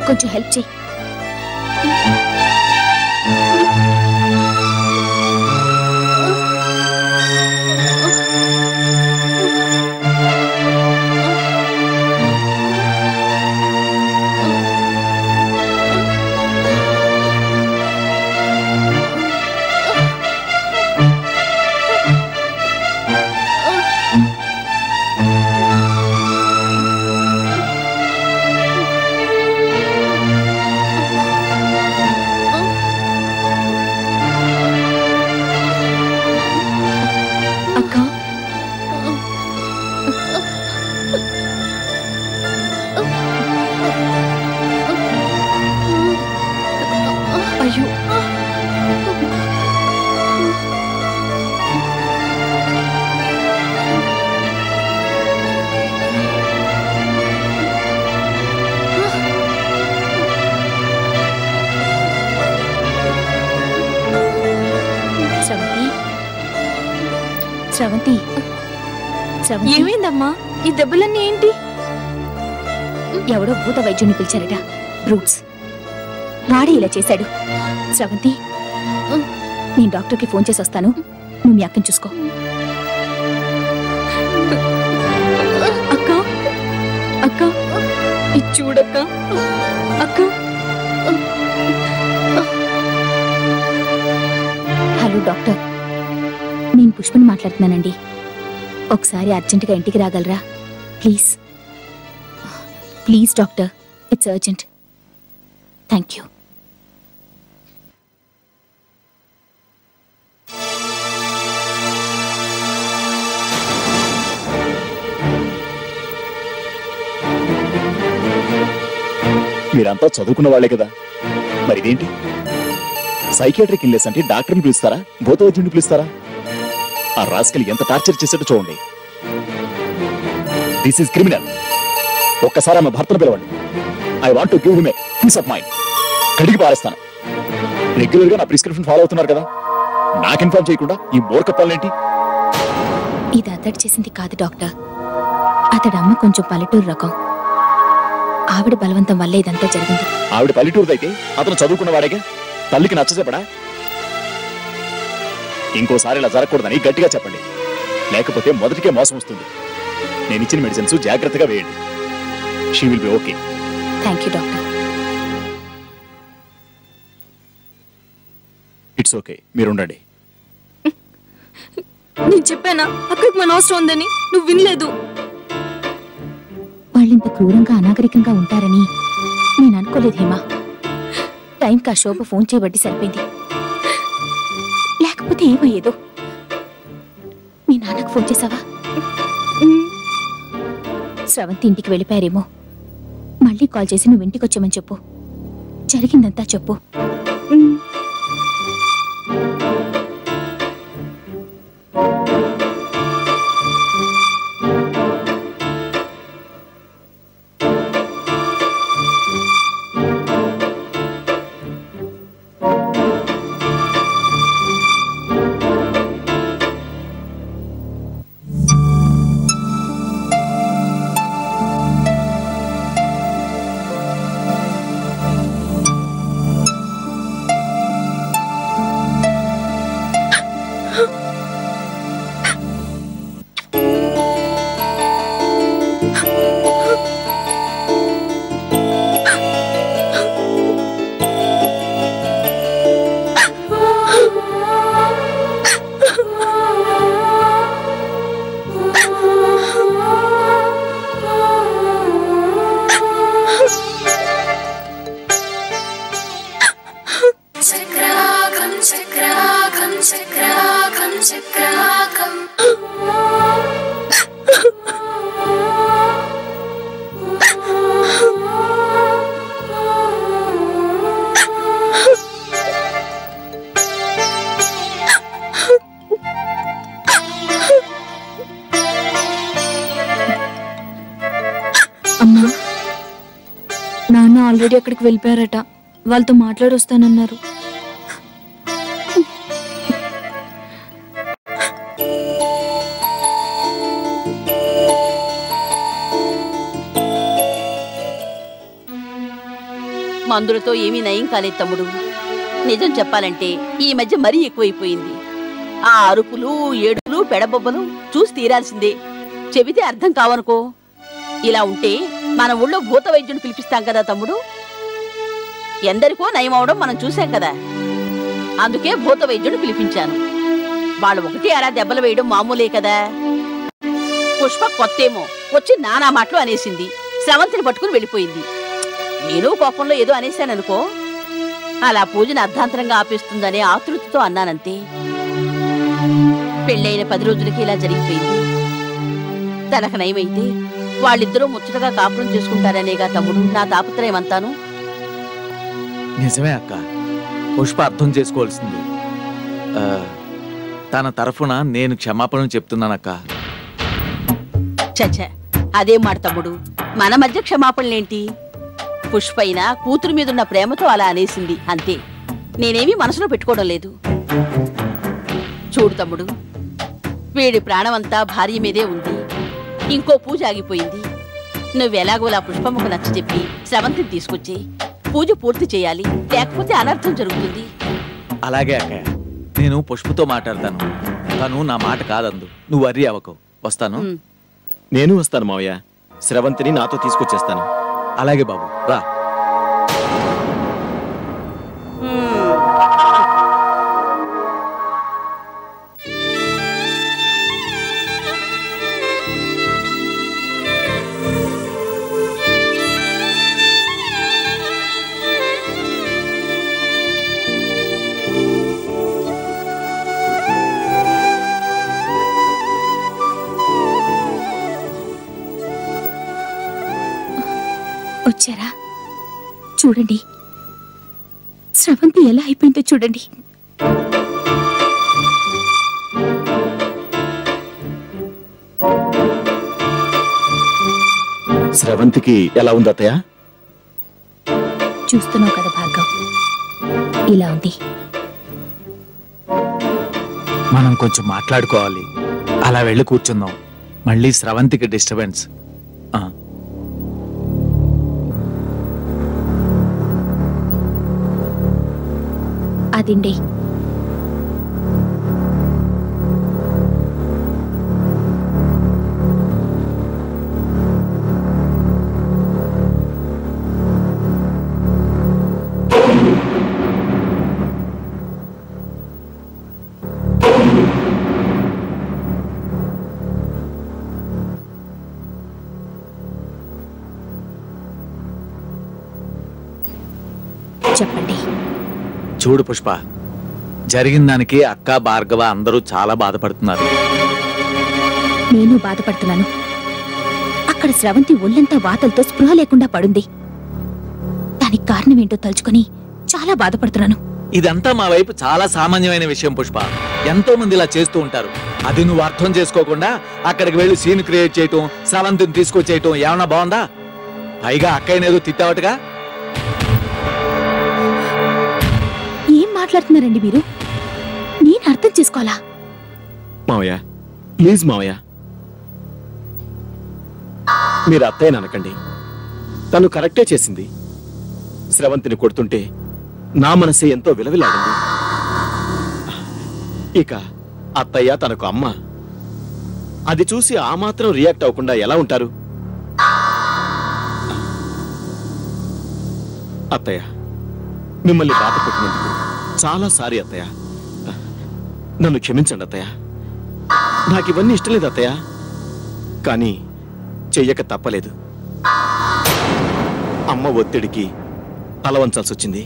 కొంచెం హెల్ప్ చేయి అక్క అయ్యో స్రవంతి స్రవంతి స్రవంతి ఏమైందమ్మా ఈ దెబ్బలన్నీ ఏంటి ఎవడో భూత వైద్యుని పిలిచారట బ్రూట్స్ వాడే ఇలా చేశాడు స్రవంతి నేను డాక్టర్కి ఫోన్ చేసి వస్తాను నువ్వు మీ అక్కని చూసుకో అక్క అక్క ఇది చూడక్క అక్క హలో డాక్టర్ నేను పుష్పని మాట్లాడుతున్నానండి ఒకసారి అర్జెంటుగా ఇంటికి రాగలరా please please doctor it's urgent thank you మీరంతా చదువుకున్న వాళ్లే కదా మరి ఇదేంటి సైకియాట్రిక్ ఇల్లేస్ అంటే డాక్టర్ని పిలుస్తారా భూతవైద్యుడిని పిలుస్తారా ఆ రాస్కల్ ఎంత టార్చర్ చేశాడో చూడండి దిస్ ఇస్ క్రిమినల్ ఒక్కసారి ఆమె భర్తను పిలవండి I want to give him peace of mind కడిగి పారేస్తాను రెగ్యులర్ గా నా ప్రిస్క్రిప్షన్ ఫాలో అవుతున్నారు కదా నాకు ఇన్ఫార్మ్ చేయకుండా ఈ మూర్ఖపాలనేంటి ఇది అతడు చేసింది కాదు డాక్టర్ అతడి అమ్మ కొంచెం పల్లెటూరు రకం ఆవిడ బలవంతం వల్ల ఇదంతా జరిగింది ఆవిడ పల్లెటూరుదైతే అతను చదువుకున్న వాడేగా తల్లికి నచ్చచెప్పడా ఇంకోసారి ఇలా జరగకూడదని గట్టిగా చెప్పండి లేకపోతే మొదటికే మోసం వస్తుంది నేను ఇచ్చిన మెడిసిన్స్ జాగ్రత్తగా వేయండి she will be okay thank you doctor it's okay మీరు ఉండండి నేను చెప్పానా అక్కడికి మన అవసరం ఉందని నువ్వు వినలేదు వాళ్ళింత క్రూరంగా అనాగరికంగా ఉంటారని నేను అనుకోలేదు హేమా టైంకి ఆ శోభ ఫోన్ చేయబట్టి సరిపోయింది లేకపోతే ఏమయ్యేదో మీ నాన్నకు ఫోన్ చేసావా స్రవంతి ఇంటికి వెళ్ళిపోయారేమో మళ్ళీ కాల్ చేసి నువ్వు ఇంటికి వచ్చామని చెప్పు జరిగిందంతా చెప్పు చక్రాకం చక్రాకం చక్రాకం చక్రాకం అమ్మా నాన్న ఆల్రెడీ అక్కడికి వెళ్ళిపోయారట వాళ్ళతో మాట్లాడొస్తానన్నారు మందులతో ఏమీ నయం కాలేదు తమ్ముడు నిజం చెప్పాలంటే ఈ మధ్య మరీ ఎక్కువైపోయింది ఆ అరుపులు ఏడుపులు పెడబొబ్బలు చూసి తీరాల్సిందే చెబితే అర్థం కావనుకో ఇలా ఉంటే మన ఊళ్ళో భూత వైద్యుని పిలిపిస్తాం కదా తమ్ముడు ఎందరికో నయం అవడం మనం చూశాం కదా అందుకే భూత వైద్యుని పిలిపించాను వాళ్ళు ఒకటి అలా దెబ్బలు వేయడం మామూలే కదా పుష్ప కొత్తేమో వచ్చి నానా మాటలు అనేసింది స్రవంతిని పట్టుకుని వెళ్ళిపోయింది నేను కోపంలో ఏదో అనేశాననుకో అలా పూజను అర్ధాంతరంగా ఆపేస్తుందనే ఆతృతతో అన్నానంతే పెళ్ళైన పది రోజులకి ఇలా జరిగిపోయింది తనకు నయమైతే వాళ్ళిద్దరూ ముచ్చటగా కాపురం చేసుకుంటారనేగా తమ్ముడు నా తాపత్రయం అంతాను నిజమే అక్క పుష్ప అర్థం చేసుకోవాల్సింది ఆ, తన తరఫున నేను క్షమాపణలు చెప్తున్నానక్క చచ్చ అదే మాట తమ్ముడు మన మధ్య క్షమాపణలేంటి పుష్పైన కూతురు మీదున్న ప్రేమతో అలా అనేసింది అంతే నేనేమీ మనసులో పెట్టుకోవడం లేదు చూడు తమ్ముడు వీడి ప్రాణమంతా భార్య మీదే ఉంది ఇంకో పూజ ఆగిపోయింది నువ్వెలాగోలా పుష్పమ్మకు నచ్చ చెప్పి స్రవంతిని తీసుకొచ్చి పూజ పూర్తి చేయాలి లేకపోతే అనర్థం జరుగుతుంది అలాగే అక్కయ్య నేను పుష్పతో మాట్లాడతాను తను నా మాట కాదందు నువ్వు వర్రీ అవ్వకు వస్తాను ఉమ్. నేను వస్తాను మావయ్య స్రవంతిని నాతో తీసుకొచ్చేస్తాను అలాగే బాబు రా వచ్చారా చూడండి స్రవంతి ఎలా అయిపోయిందో చూడండి స్రవంతికి ఎలా ఉంది అత్తయ్య చూస్తున్నావు కదా భార్గవ్ ఇలా ఉంది మనం కొంచెం మాట్లాడుకోవాలి అలా వెళ్ళి కూర్చుందాం మళ్ళీ స్రవంతికి డిస్టర్బెన్స్ అదిండే చెప్పండి చూడు పుష్ప జరిగిన దానికి అక్క భార్గవ అందరూ చాలా బాధపడుతున్నారు నేను బాధపడుతున్నాను అక్కడ స్రవంతి ఒళ్ళంతా వాతలతో స్పృహ లేకుండా పడుంది దానికి కారణం ఏంటో తలుచుకొని చాలా బాధపడుతున్నాను ఇదంతా మా వైపు చాలా సామాన్యమైన విషయం పుష్ప ఎంతో మంది ఇలా చేస్తూ ఉంటారు అది నువ్వు అర్థం చేసుకోకుండా అక్కడికి వెళ్ళి సీన్ క్రియేట్ చేయటం స్రవంతిని తీసుకొచ్చేయటం ఏమన్నా బాగుందా పైగా అక్కయ్యనేదో తిట్టావటగా ఏం మాట్లాడుతున్నారండి మీరు నేను అర్థం చేసుకోవాలా మావయ్య ప్లీజ్ మావయ్య మీరు అత్తయ్యని అనకండి తను కరెక్టే చేసింది స్రవంతిని కొడుతుంటే నా మనసే ఎంతో విలవిలాడింది ఇక అత్తయ్య తనకు అమ్మ అది చూసి ఆ మాత్రం రియాక్ట్ అవ్వకుండా ఎలా ఉంటారు అత్తయ్య మిమ్మల్ని బాధ పెట్టినందుకు చాలా సారీ అత్తయ్య నన్ను క్షమించండి అత్తయ్య నాకు ఇవన్నీ ఇష్టం లేదు అత్తయ్య కానీ చెయ్యక తప్పలేదు అమ్మ ఒత్తిడికి తల వంచాల్సి వచ్చింది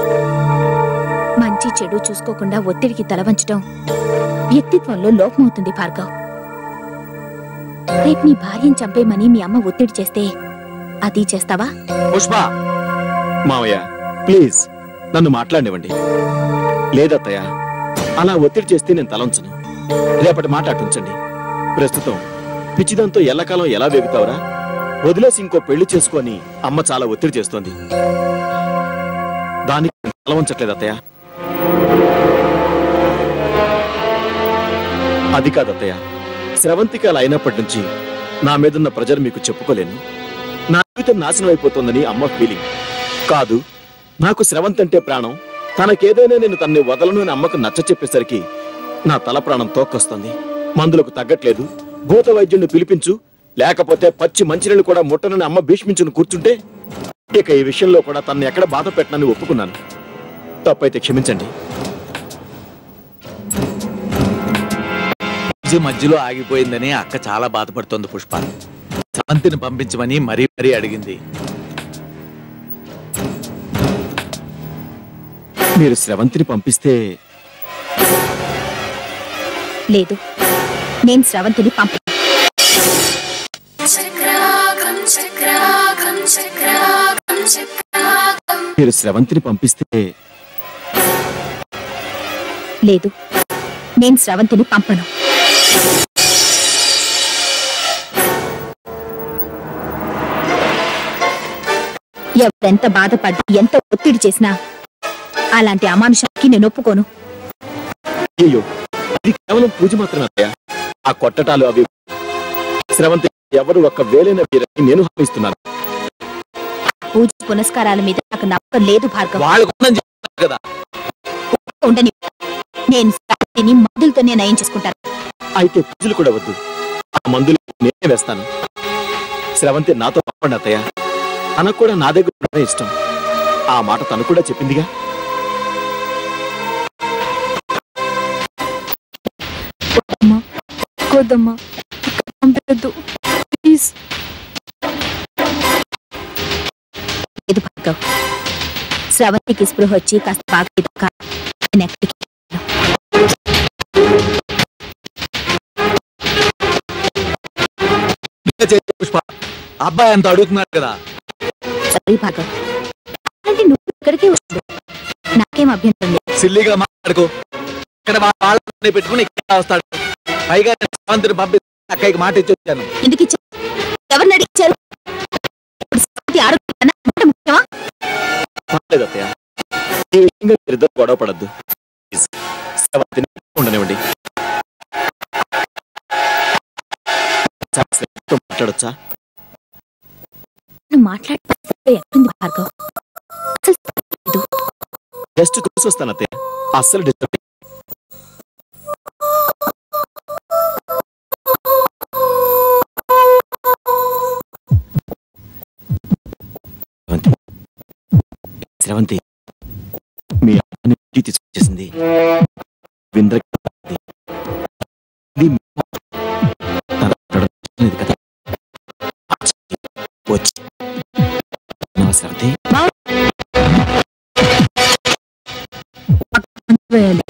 మంచి చెడు చూసుకోకుండా ఒత్తిడికి తల వంచడం వ్యక్తిత్వంలో లోపమవుతుంది భార్గవ్ రేపు నీ భార్యను చంపేయమని మీ అమ్మ ఒత్తిడి చేస్తే అది చేస్తావా పుష్ప మావయ్య ప్లీజ్ నన్ను మాట్లాడినివ్వండి లేదత్తయ్య అలా ఒత్తిడి చేస్తే నేను తలంచను రేపటి మాట అటుంచండి ప్రస్తుతం పిచ్చిదంతో ఎల్లకాలం ఎలా వేగుతావురా వదిలేసి ఇంకో పెళ్లి చేసుకొని అమ్మ చాలా ఒత్తిడి చేస్తోంది దానికి నేను తల ఉంచట్లేదు అత్తయ్య అది కాదు అత్తయ్య స్రవంతికి అలా అయినప్పటి నుంచి నా మీదున్న ప్రెజర్ మీకు చెప్పుకోలేను నా జీవితం నాశనం అయిపోతుందని అమ్మ ఫీలింగ్ కాదు నాకు స్రవంత్ అంటే ప్రాణం తనకేదైనా నేను తన్ని వదలను అని అమ్మకు నచ్చ చెప్పేసరికి నా తల ప్రాణం తోక్కొస్తుంది మందులకు తగ్గట్లేదు భూత వైద్యుడిని పిలిపించు లేకపోతే పచ్చి మంచినీళ్ళు కూడా ముట్టనని అమ్మ భీష్మించుని కూర్చుంటే ఇక ఈ విషయంలో కూడా తన్ని ఎక్కడ బాధ పెట్టనని ఒప్పుకున్నాను తప్పైతే క్షమించండి ఇది మధ్యలో ఆగిపోయిందని అక్క చాలా బాధపడుతోంది పుష్ప శాంతిని పంపించమని మరీ మరీ అడిగింది మీరు స్రవంతిని పంపిస్తే లేదు నేను స్రవంతిని పంప చక్రాకం చక్రాకం చక్రాకం చక్రాకం మీరు స్రవంతిని పంపిస్తే లేదు నేను స్రవంతిని పంపను ఎవరెంత బాధపడి ఎంత ఒత్తిడి చేసినా అలాంటి అమానుషానికి నేను ఒప్పుకోను అయ్యో ఇది కేవలం పూజ మాత్రమే అత్తయ్య ఆ కొట్టటాలు అవి స్రవంతి ఎవరు ఒక్క వేలైన వీరని నేను హామీస్తున్నాను పూజ పునస్కారాల మీద నాకు నమ్మకం లేదు భార్గవ్ వాళ్ళకు ఉందని చెప్తున్నారు కదా ఉండని నేను స్రవంతిని మందులతోనే నయం చేసుకుంటాను అయితే పూజలు కూడా వద్దు ఆ మందులు నేనే వేస్తాను స్రవంతి నాతో పంపండి అత్తయ్య తనకు కూడా నా దగ్గర ఉండడమే ఇష్టం ఆ మాట తను కూడా చెప్పిందిగా అమ్మా వద్దమ్మా పంపేద్దు ప్లీజ్ లేదు భార్గవ్ స్రవంతికి స్పృహ వచ్చి కాస్త బాగా నేను ఎక్కడికి ఇలా చేయి పుష్ప అబ్బాయి అంత అడుగుతున్నాడు కదా సారీ భార్గవ్ అంటే నువ్వు ఇక్కడికే వస్తుంది నాకేం అభ్యంతరం లేదు సిల్లిగా మాట్లాడుకో ఇక్కడ వాళ్ళని పెట్టుకుని ఇక్కడ వస్తాడు పైగా నేను శాంతిని పంపి అక్కడికి మాట ఇచ్చి వచ్చాను ఎందుకు ఇచ్చారు ఎవరిని అడిగించారు ఇప్పుడు స్రవంతి ఆరోగ్యం మాట ముఖ్యమా పర్లేదు అత్తయ్య ఈ విషయంగా మీరిద్దరు గొడవ పడద్దు స్రవంతిని ఉండనివ్వండి శాస్త్రితో మాట్లాడొచ్చా నువ్వు మాట్లాడే ఎక్కడుంది భార్గవ్ అసలు లేదు. జస్ట్ చూసి వస్తాను అత్తయ్య అస్సలు డిస్టర్బ్ శ్రవంతి శ్రవంతి మీ అమ్మని ఇంటికి తీసుకొచ్చేసింది వింద్రకి ఇది మీ మాట. తన అడగడం లేదు కదా వచ్చి నా శ్రవంతి వేయాలి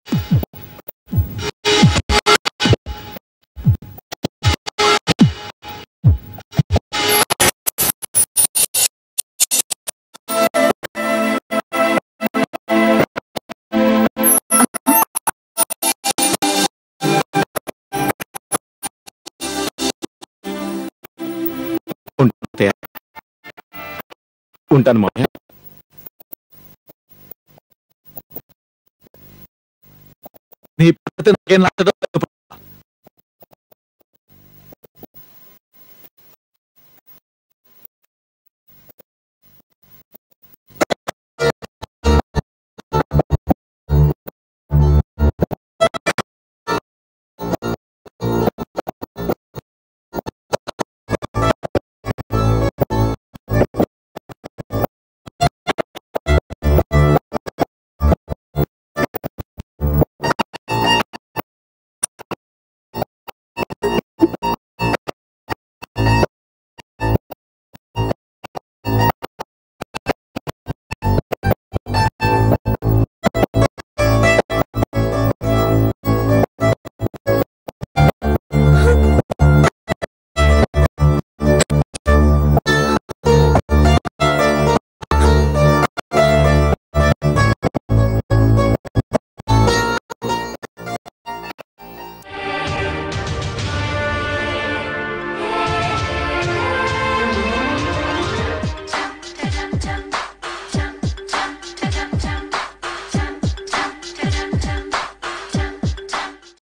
ఉంటాను అత్తయ్య. ఉంటాను మామయ్య నీ పద్ధతి నాకేం నచ్చడం లేదు